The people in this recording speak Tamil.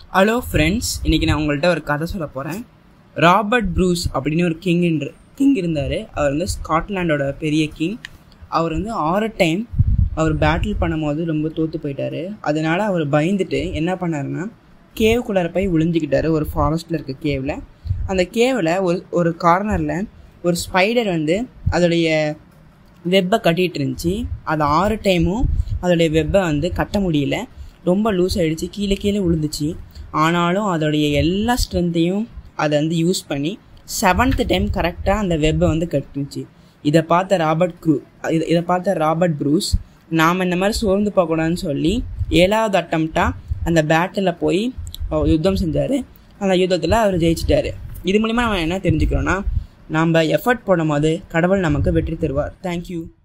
ஹலோ ஃப்ரெண்ட்ஸ் இன்றைக்கி நான் உங்கள்கிட்ட ஒரு கதை சொல்ல போகிறேன் ராபர்ட் ப்ரூஸ் அப்படின்னு ஒரு கிங் கிங் இருந்தார் அவர் வந்து ஸ்காட்லாண்டோட பெரிய கிங் அவர் வந்து ஆறு டைம் அவர் பேட்டில் பண்ணும்போது ரொம்ப தோற்று போயிட்டார் அதனால் அவர் பயந்துட்டு என்ன பண்ணாருன்னா கேவுக்குள்ளார போய் ஒளிஞ்சிக்கிட்டாரு ஒரு ஃபாரஸ்ட்டில் இருக்க கேவில் அந்த கேவில் ஒரு ஒரு கார்னரில் ஒரு ஸ்பைடர் வந்து அதோடைய வெப்பை கட்டிகிட்டு இருந்துச்சு அது ஆறு டைமும் அதோடைய வெப்பை வந்து கட்ட முடியல ரொம்ப லூஸ் ஆகிடுச்சு கீழே கீழே விழுந்துச்சு ஆனாலும் அதோடைய எல்லா ஸ்ட்ரென்த்தையும் அதை வந்து யூஸ் பண்ணி செவன்த் டைம் கரெக்டாக அந்த வெப்பை வந்து கட்டுச்சு இதை பார்த்த ராபர்ட் க்ரூ இதை இதை பார்த்த ராபர்ட் ப்ரூஸ் நாம் இந்த மாதிரி சோர்ந்து போகக்கூடாதுன்னு சொல்லி ஏழாவது அட்டம்ப்டாக அந்த பேட்டில் போய் யுத்தம் செஞ்சார் அந்த யுத்தத்தில் அவர் ஜெயிச்சிட்டாரு இது மூலிமா நம்ம என்ன தெரிஞ்சுக்கிறோன்னா நாம் எஃபர்ட் போடும் போது கடவுள் நமக்கு வெற்றி தருவார் தேங்க்யூ